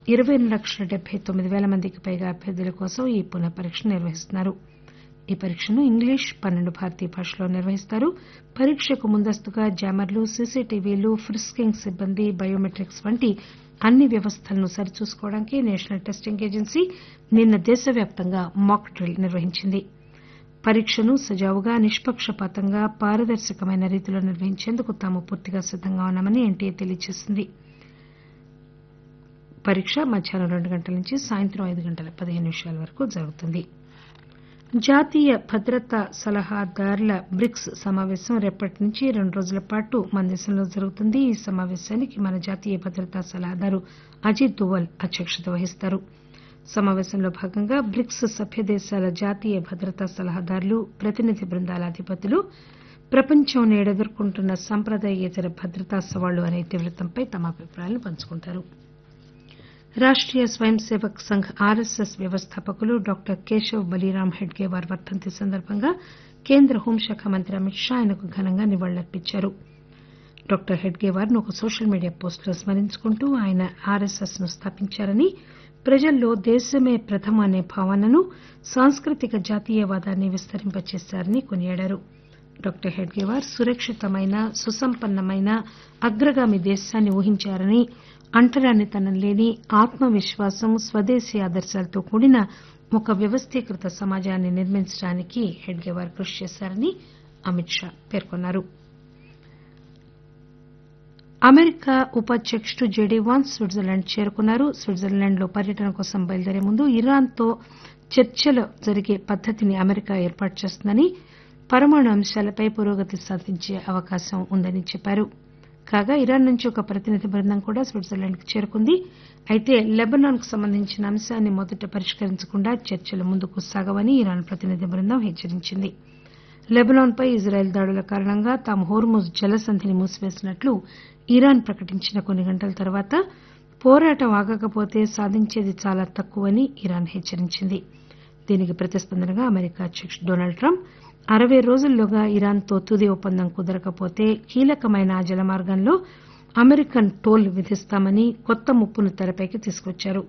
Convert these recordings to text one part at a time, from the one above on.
ఇరవై రెండు లక్షల డెబ్బై తొమ్మిది పేల మందికి పైగా అభ్యర్థుల కోసం ఈ పునః పరీక్ష నిర్వహిస్తున్నారు ఈ పరీక్షను ఇంగ్లీష్ పన్నెండు భారతీయ భాషల్లో నిర్వహిస్తారు పరీక్షకు ముందస్తుగా జామర్లు సీసీటీవీలు ప్రిస్కింగ్ సిబ్బంది బయోమెట్రిక్స్ వంటి అన్ని వ్యవస్థలను సరిచూసుకోవడానికి నేషనల్ టెస్టింగ్ ఏజెన్సీ నిన్న దేశవ్యాప్తంగా మాక్ డ్రిల్ నిర్వహించింది పరీక్షను సజావుగా నిష్పక్షపాతంగా పారదర్శకమైన రీతిలో నిర్వహించేందుకు తాము పూర్తిగా సిద్దంగా ఉన్నామని ఎన్టీఏ తెలియజేసింది పరీక్ష మధ్యాహ్నం రెండు గంటల నుంచి సాయంత్రం ఐదు గంటల పదిహేను నిమిషాల వరకు జరుగుతుంది జాతీయ భద్రతా సలహాదారుల బ్రిక్స్ సమాపేశం రేపటి నుంచి రెండు రోజుల పాటు మన దేశంలో జరుగుతుంది ఈ సమాపేశానికి మన జాతీయ భద్రతా సలహాదారు అజిత్ దోవల్ అధ్యక్షత వహిస్తారు సమాపేశంలో భాగంగా బ్రిక్స్ సభ్య దేశాల జాతీయ భద్రతా సలహాదారులు ప్రతినిధి బృందాల అధిపతులు ప్రపంచం నేడు ఎదుర్కొంటున్న సంప్రదాయేతర భద్రతా సవాళ్లు అనే ఇతివృత్తంపై తమ అభిప్రాయాలను పంచుకుంటారు రాష్టీయ స్వయం సేవక్ సంఘ్ ఆర్ఎస్ఎస్ వ్యవస్థాపకులు డాక్టర్ కేశవ్ బలీరామ్ హెడ్గేవార్ వర్దంతి సందర్భంగా కేంద్ర హోంశాఖ మంత్రి అమిత్ షా ఆయనకు ఘనంగా నివాళులర్పించారు డాక్టర్ హెడ్గేవార్ ను ఒక సోషల్ మీడియా పోస్టులో స్మరించుకుంటూ ఆయన ఆర్ఎస్ఎస్ ను స్థాపించారని ప్రజల్లో దేశమే ప్రథమ అనే భావనను సాంస్కృతిక జాతీయవాదాన్ని విస్తరింపచేశారని కొనియాడారు డాక్టర్ హెడ్గేవార్ సురక్షితమైన సుసంపన్నమైన అగ్రగామి దేశాన్ని ఊహించారని అంటరానితనం లేని ఆత్మవిశ్వాసం స్వదేశీ ఆదర్శాలతో కూడిన ఒక వ్యవస్థీకృత సమాజాన్ని నిర్మించడానికి హెడ్గేవార్ కృషి చేశారని అమిత్ షా పేర్కొన్నారు అమెరికా ఉపాధ్యకుడు జెడీ వాన్స్ స్విట్జర్లాండ్ చేరుకున్నారు స్విట్జర్లాండ్ లో పర్యటన కోసం బయలుదేరే ముందు ఇరాన్ తో చర్చలు జరిగే పద్దతిని అమెరికా ఏర్పాటు చేస్తుందని పరమాణు అంశాలపై పురోగతి సాధించే అవకాశం ఉందని చెప్పారు కాగా ఇరాన్ నుంచి ఒక ప్రతినిధి బృందం కూడా స్విట్జర్లాండ్ కు చేరుకుంది అయితే లెబనాన్ కు సంబంధించిన అంశాన్ని మొదట పరిష్కరించకుండా చర్చలు ముందుకు సాగవని ఇరాన్ ప్రతినిధి బృందం హెచ్చరించింది లెబనాన్ పై ఇజ్రాయెల్ దాడుల కారణంగా తాము హోర్ముజ్ జలసంధిని మూసివేసినట్లు ఇరాన్ ప్రకటించిన కొన్ని గంటల తర్వాత పోరాటం ఆగకపోతే సాధించేది చాలా తక్కువని ఇరాన్ హెచ్చరించింది దీనికి ప్రతిస్పందనగా అమెరికా అధ్యకుడు డొనాల్డ్ ట్రంప్ అరవై రోజుల్లోగా ఇరాన్ తో తుది ఒప్పందం కుదరకపోతే కీలకమైన ఆ జలమార్గంలో అమెరికన్ టోల్ విధిస్తామని కొత్త ముప్పును తెరపైకి తీసుకొచ్చారు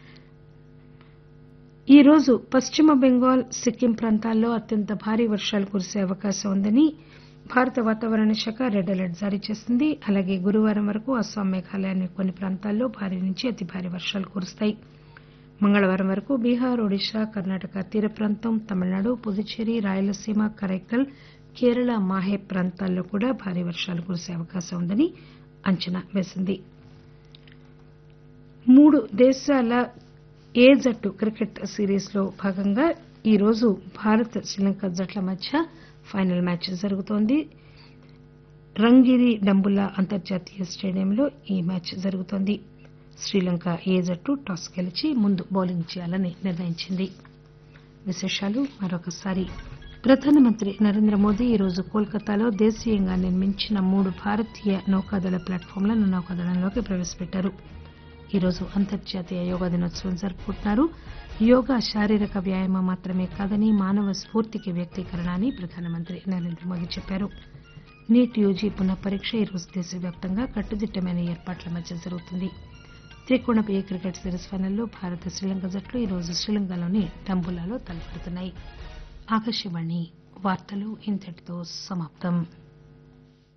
ఈ రోజు పశ్చిమ బెంగాల్ సిక్కిం ప్రాంతాల్లో అత్యంత భారీ వర్షాలు కురిసే అవకాశం ఉందని భారత వాతావరణ శాఖ రెడ్ అలర్ట్ జారీ చేసింది అలాగే గురువారం వరకు అస్సాం మేఘాలయలోని కొన్ని ప్రాంతాల్లో భారీ నుంచి అతి భారీ వర్షాలు కురుస్తాయి మంగళవారం వరకు బీహార్ ఒడిశా కర్ణాటక తీర ప్రాంతం తమిళనాడు పుదుచ్చేరి రాయలసీమ కరైకల్ కేరళ మాహే ప్రాంతాల్లో కూడా భారీ వర్షాలు కురిసే అవకాశం ఉందని అంచనా వేసింది మూడు దేశాల ఏ జట్టు క్రికెట్ సిరీస్ లో భాగంగా ఈరోజు భారత్ శ్రీలంక జట్ల మధ్య ఫైనల్ మ్యాచ్ జరుగుతోంది రంగిరి డంబుల్లా అంతర్జాతీయ స్టేడియంలో ఈ మ్యాచ్ జరుగుతోంది శ్రీలంక ఏ జట్టు టాస్ గెలిచి ముందు బౌలింగ్ చేయాలని నిర్ణయించింది విశేషాలు మరొకసారి ప్రధానమంత్రి నరేంద్ర మోదీ ఈరోజు కోల్కతాలో దేశీయంగా నిర్మించిన మూడు భారతీయ నౌకాదళ ప్లాట్ఫామ్లను నౌకాదళంలోకి ప్రవేశపెట్టారు ఈరోజు అంతర్జాతీయ యోగా దినోత్సవం జరుపుకుంటున్నారు యోగా శారీరక వ్యాయామం మాత్రమే కాదని మానవ స్ఫూర్తికి వ్యక్తీకరణ అని ప్రధానమంత్రి నరేంద్ర మోదీ చెప్పారు నీట్ యూజీ పునః పరీక్ష ఈరోజు దేశవ్యాప్తంగా కట్టుదిట్టమైన ఏర్పాట్ల మధ్య జరుగుతుంది త్రికోణపు ఏ క్రికెట్ సిరీస్ ఫైనల్లో భారత శ్రీలంక జట్లు ఈరోజు శ్రీలంకలోని డంబుల్లాలో తలపడుతున్నాయి ఆకాశవాణి వార్తలు ఇంతటితో సమాప్తం